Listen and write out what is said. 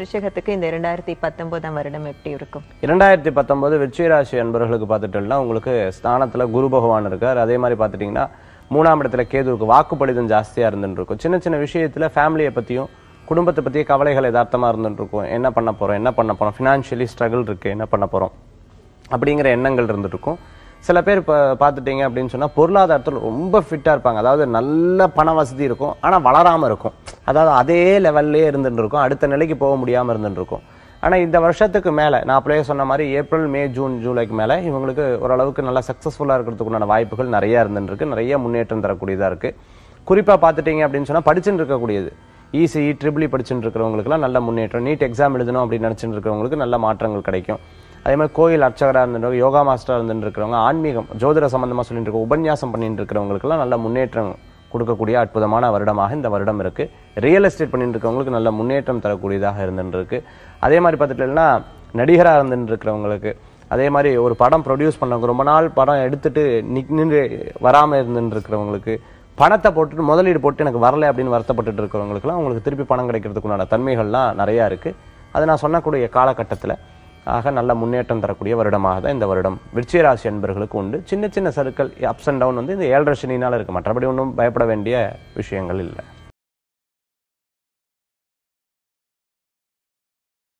ரிஷகத்துக்கு இந்த இரண்டாயிரத்தி பத்தொன்பதாம் வருடம் எப்படி இருக்கும் இரண்டாயிரத்தி பத்தொன்பது விருச்சிகராசி அன்பர்களுக்கு பார்த்துட்டோம்னா உங்களுக்கு ஸ்தானத்துல குரு பகவான் இருக்கார் அதே மாதிரி பார்த்துட்டிங்கன்னா மூணாம் இடத்துல கேதுவுக்கு வாக்குப்பளிதம் ஜாஸ்தியா இருந்துட்டு இருக்கும் சின்ன சின்ன விஷயத்துல ஃபேமிலியை பத்தியும் குடும்பத்தை பத்திய கவலைகள் யதார்த்தமா இருந்துட்டு இருக்கும் என்ன பண்ண போறோம் என்ன பண்ண போறோம் ஃபினான்ஷியலி ஸ்ட்ரகிள் இருக்கு என்ன பண்ண போறோம் அப்படிங்கிற எண்ணங்கள் இருந்துட்டு இருக்கும் சில பேர் இப்போ பார்த்துட்டீங்க அப்படின்னு சொன்னா பொருளாதாரத்தில் ரொம்ப ஃபிட்டா இருப்பாங்க அதாவது நல்ல பண வசதி இருக்கும் ஆனா வளராம இருக்கும் அதாவது அதே லெவல்லே இருந்துட்டு இருக்கும் அடுத்த நிலைக்கு போக முடியாம இருந்துட்டு இருக்கும் ஆனா இந்த வருஷத்துக்கு மேல நான் அப்படியே சொன்ன மாதிரி ஏப்ரல் மே ஜூன் ஜூலைக்கு மேல இவங்களுக்கு ஓரளவுக்கு நல்லா சக்சஸ்ஃபுல்லா இருக்கிறதுக்குண்டான வாய்ப்புகள் நிறைய இருந்துட்டு இருக்கு நிறைய முன்னேற்றம் தரக்கூடியதா இருக்கு குறிப்பா பார்த்துட்டீங்க அப்படின்னு சொன்னா படிச்சுட்டு இருக்கக்கூடியது இசிஇ ட்ரிபிளி படிச்சுட்டு இருக்கிறவங்களுக்குலாம் நல்ல முன்னேற்றம் நீட் எக்ஸாம் எழுதணும் அப்படின்னு நினைச்சிட்டு இருக்கிறவங்களுக்கு நல்ல மாற்றங்கள் கிடைக்கும் அதே மாதிரி கோயில் அர்ச்சகராக இருந்துட்டு யோகா மாஸ்டராக இருந்துட்டு இருக்கிறவங்க ஆன்மீகம் ஜோதிட சம்பந்தமா சொல்லிட்டு இருக்க உபன்யாசம் பண்ணிட்டு இருக்கிறவங்களுக்குலாம் நல்ல முன்னேற்றம் கொடுக்கக்கூடிய அற்புதமான வருடமாக இந்த வருடம் இருக்கு ரியல் எஸ்டேட் பண்ணிட்டு இருக்கவங்களுக்கு நல்ல முன்னேற்றம் தரக்கூடியதாக இருந்துட்டு இருக்கு அதே மாதிரி பார்த்துட்டீங்கன்னா நடிகராக இருந்துட்டு இருக்கிறவங்களுக்கு அதே மாதிரி ஒரு படம் ப்ரொடியூஸ் பண்ணவங்க ரொம்ப நாள் படம் எடுத்துட்டு நிக்- நின்று வராம இருந்துட்டு இருக்கிறவங்களுக்கு பணத்தை போட்டுட்டு முதலீடு போட்டு எனக்கு வரல அப்படின்னு வருத்தப்பட்டுட்டு இருக்கிறவங்களுக்குலாம் உங்களுக்கு திருப்பி பணம் கிடைக்கிறதுக்குண்டான தன்மைகள்லாம் நிறையா இருக்கு அது நான் சொன்னக்கூடிய காலகட்டத்தில் ஆக நல்ல முன்னேற்றம் தரக்கூடிய வருடமாக தான் இந்த வருடம் விருச்சிக ராசி அன்பர்களுக்கு உண்டு சின்ன சின்ன சருக்கள் அப்ஸ் அண்ட் டவுன் வந்து இந்த ஏழரை சனினால இருக்கு மற்றபடி ஒன்றும் பயப்பட வேண்டிய விஷயங்கள் இல்லை